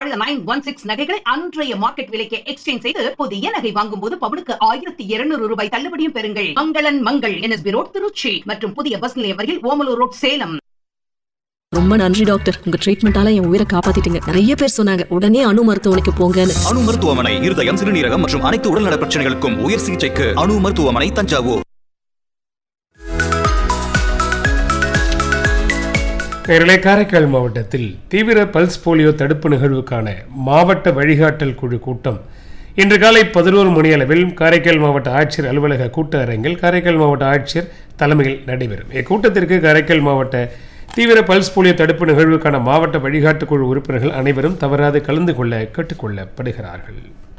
பழைய nine one six நகைகளை அன்றைய மார்க்கெட் விலைக்கு எக்ஸ்சேஞ்ச் செய்து புதிய நகை வாங்கும் போது பவுனுக்கு ஆயிரத்தி இருநூறு ரூபாய் தள்ளுபடியும் பெறுங்கள் மங்களன் மங்கள் என்எஸ்பி ரோட் திருச்சி மற்றும் புதிய பஸ் நிலையம் வரையில் ஓமலூர் ரோட் சேலம் ரொம்ப நன்றி டாக்டர் உங்க ட்ரீட்மெண்டால என் உயிரை காப்பாத்திட்டீங்க நிறைய பேர் சொன்னாங்க உடனே அணு மருத்துவமனைக்கு போங்கன்னு அணு மருத்துவமனை இருதயம் சிறுநீரகம் மற்றும் அனைத்து உடல்நல பிரச்சனைகளுக்கும் உயர் சிகிச்சைக்கு அணு மருத்துவமனை தஞ்சாவூர் நேரலை காரைக்கால் மாவட்டத்தில் தீவிர பல்ஸ் போலியோ தடுப்பு நிகழ்வுக்கான மாவட்ட வழிகாட்டல் குழு கூட்டம் இன்று காலை பதினோரு மணி அளவில் காரைக்கால் மாவட்ட ஆட்சியர் அலுவலக கூட்ட அரங்கில் காரைக்கால் மாவட்ட ஆட்சியர் தலைமையில் நடைபெறும் இக்கூட்டத்திற்கு காரைக்கால் மாவட்ட தீவிர பல்ஸ் போலியோ தடுப்பு நிகழ்வுக்கான மாவட்ட வழிகாட்டு குழு உறுப்பினர்கள் அனைவரும் தவறாது கலந்து கொள்ள கேட்டுக்கொள்ளப்படுகிறார்கள்